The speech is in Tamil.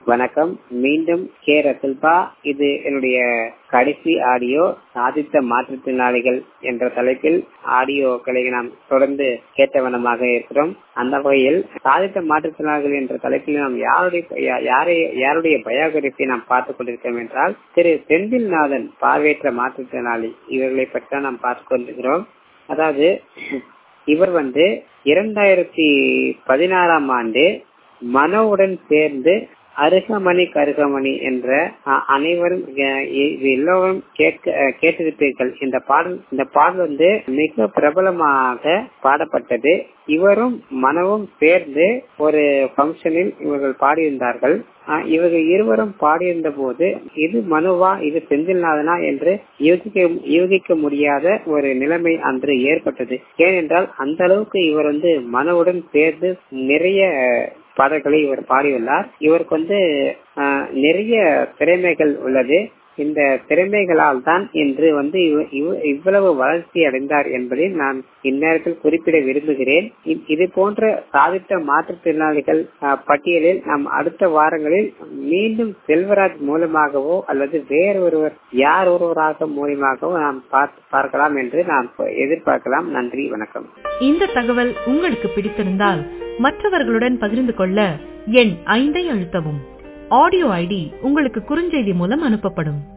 வணக்கம் மீண்டும் கே ரசுல்பா இது என்னுடைய கடைசி ஆடியோ சாதித்த மாற்றுத்திறனாளிகள் என்ற தலைப்பில் ஆடியோக்களை நாம் தொடர்ந்து கேட்ட வண்ணமாக இருக்கிறோம் அந்த வகையில் சாதித்த மாற்றுத்திறனாளிகள் என்ற தலைப்பில் நாம் யாருடைய யாரை யாருடைய பயோகிராபி நாம் பார்த்துக் கொண்டிருக்கிறோம் என்றால் திரு செந்தில்நாதன் பார்வையற்ற மாற்றுத்திறனாளி இவர்களை பற்றி நாம் பார்த்துக் கொண்டிருக்கிறோம் அதாவது இவர் வந்து இரண்டாயிரத்தி பதினாறாம் ஆண்டு மனோவுடன் சேர்ந்து அருகமணி கருகமணி என்ற அனைவரும் எல்லோரும் கேட்க கேட்டிருப்பீர்கள் இந்த பாடல் இந்த பாடல் வந்து மிக பிரபலமாக பாடப்பட்டது இவரும் மனவும் சேர்ந்து ஒரு பங்கனில் இவர்கள் பாடியிருந்தார்கள் இவர்கள் இருவரும் பாடியிருந்த போது இது மனுவா இது செந்தில்நாதனா என்று யோகிக்க யோகிக்க முடியாத ஒரு நிலைமை அன்று ஏற்பட்டது ஏனென்றால் அந்த அளவுக்கு இவர் வந்து மனவுடன் சேர்ந்து நிறைய பாடல்களை இவர் பாடியுள்ளார் இவருக்கு வந்து நிறைய திறமைகள் உள்ளது இந்த திறமைகளால் தான் இன்று வந்து இவ்வளவு வளர்ச்சி அடைந்தார் என்பதை நான் இந்நேரத்தில் குறிப்பிட விரும்புகிறேன் இது போன்ற சாதித்த மாற்றுத்திறனாளிகள் பட்டியலில் நாம் அடுத்த வாரங்களில் மீண்டும் செல்வராஜ் மூலமாகவோ அல்லது வேறு ஒருவர் யார் ஒருவராக மூலியமாகவோ நாம் பார்க்கலாம் என்று நாம் எதிர்பார்க்கலாம் நன்றி வணக்கம் இந்த தகவல் உங்களுக்கு பிடித்திருந்தால் மற்றவர்களுடன் பகிர்ந்து கொள்ள எண் ஐந்தை அழுத்தவும் ஆடியோ ஐடி உங்களுக்கு குறுஞ்செய்தி மூலம் அனுப்பப்படும்